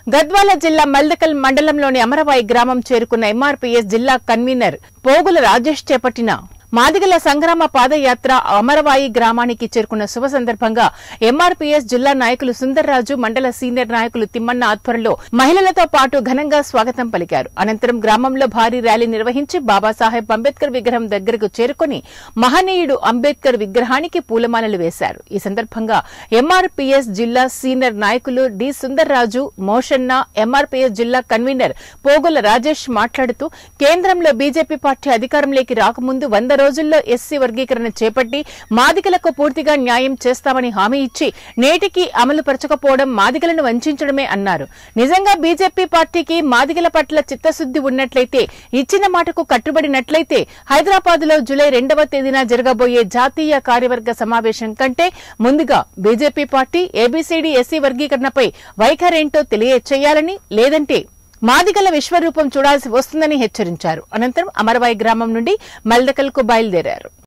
గద్వాల జిల్లా మల్దకల్ మండలంలోని అమరవాయి గ్రామం చేరుకున్న ఎంఆర్పీఎస్ జిల్లా కన్వీనర్ పోగుల రాజేష్ చేపట్టిన మాదిగల సంగ్రామ పాదయాత్ర అమరవాయి గ్రామానికి చేరుకున్న శుభ సందర్భంగా ఎంఆర్పీఎస్ జిల్లా నాయకులు సుందర్రాజు మండల సీనియర్ నాయకులు తిమ్మన్న ఆధ్వర్యంలో మహిళలతో పాటు ఘనంగా స్వాగతం పలికారు అనంతరం గ్రామంలో భారీ ర్యాలీ నిర్వహించి బాబాసాహెబ్ అంబేద్కర్ విగ్రహం దగ్గరకు చేరుకుని మహనీయుడు అంబేద్కర్ విగ్రహానికి పూలమాలలు వేశారు ఈ సందర్భంగా ఎంఆర్పీఎస్ జిల్లా సీనియర్ నాయకులు డి సుందర్రాజు మోషన్న ఎంఆర్పీఎస్ జిల్లా కన్వీనర్ పోగుల రాజేష్ మాట్లాడుతూ కేంద్రంలో బీజేపీ పార్టీ అధికారంలోకి రాకముందు వంద రోజుల్లో ఎస్సీ వర్గీకరణ చేపట్టి మాదిగలకు పూర్తిగా న్యాయం చేస్తామని హామీ ఇచ్చి నేటికి అమలు పరచకపోవడం మాదిగలను వంచడమే అన్నారు నిజంగా బీజేపీ పార్టీకి మాదిగల పట్ల చిత్తశుద్ది ఉన్నట్లయితే ఇచ్చిన మాటకు కట్టుబడినట్లయితే హైదరాబాద్ లో జూలై రెండవ తేదీన జరగబోయే జాతీయ కార్యవర్గ సమావేశం కంటే ముందుగా బీజేపీ పార్టీ ఏబీసీడీ ఎస్సీ వర్గీకరణపై వైఖరేంటో తెలియచేయాలని లేదంటే మాదిగల విశ్వరూపం చూడాల్సి వస్తుందని హెచ్చరించారు అనంతరం అమరవాయి గ్రామం నుండి మల్దకల్కు బయలుదేరారు